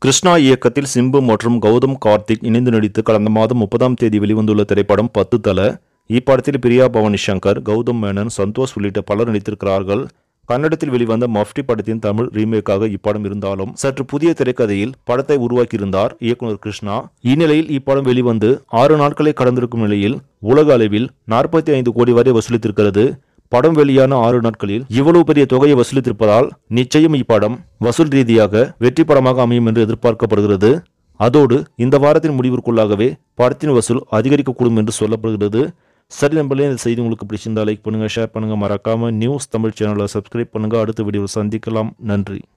கிருஷ்ணா இயக்கத்தில் சிம்பு மற்றும் கௌதம் கார்த்திக் இணைந்து நடித்து கடந்த மாதம் முப்பதாம் தேதி வெளிவந்துள்ள திரைப்படம் பத்து தல இப்படத்தில் பிரியா பவானி சங்கர் கௌதம் மேனன் சந்தோஷ் உள்ளிட்ட பலர் நடித்திருக்கிறார்கள் கன்னடத்தில் வெளிவந்த மஃப்டி படத்தின் தமிழ் ரீமேக்காக இப்படம் இருந்தாலும் சற்று புதிய திரைக்கதையில் படத்தை உருவாக்கியிருந்தார் இயக்குனர் கிருஷ்ணா இந்நிலையில் இப்படம் வெளிவந்து ஆறு நாட்களை கடந்திருக்கும் நிலையில் உலக அளவில் நாற்பத்தி ஐந்து கோடி வரை வசூலித்திருக்கிறது படம் வெளியான ஆறு நாட்களில் இவ்வளவு பெரிய தொகையை வசூலித்திருப்பதால் நிச்சயம் இப்படம் வசூல் ரீதியாக வெற்றி படமாக அமையும் என்று எதிர்பார்க்கப்படுகிறது அதோடு இந்த வாரத்தின் முடிவிற்குள்ளாகவே படத்தின் வசூல் அதிகரிக்கக்கூடும் என்று சொல்லப்படுகிறது சரி நம்பளே இந்த செய்தி உங்களுக்கு பிடிச்சிருந்தா லைக் பண்ணுங்க ஷேர் பண்ணுங்க மறக்காம நியூஸ் தமிழ் சேனலை சப்ஸ்கிரைப் பண்ணுங்க அடுத்த வீடியோவில் சந்திக்கலாம் நன்றி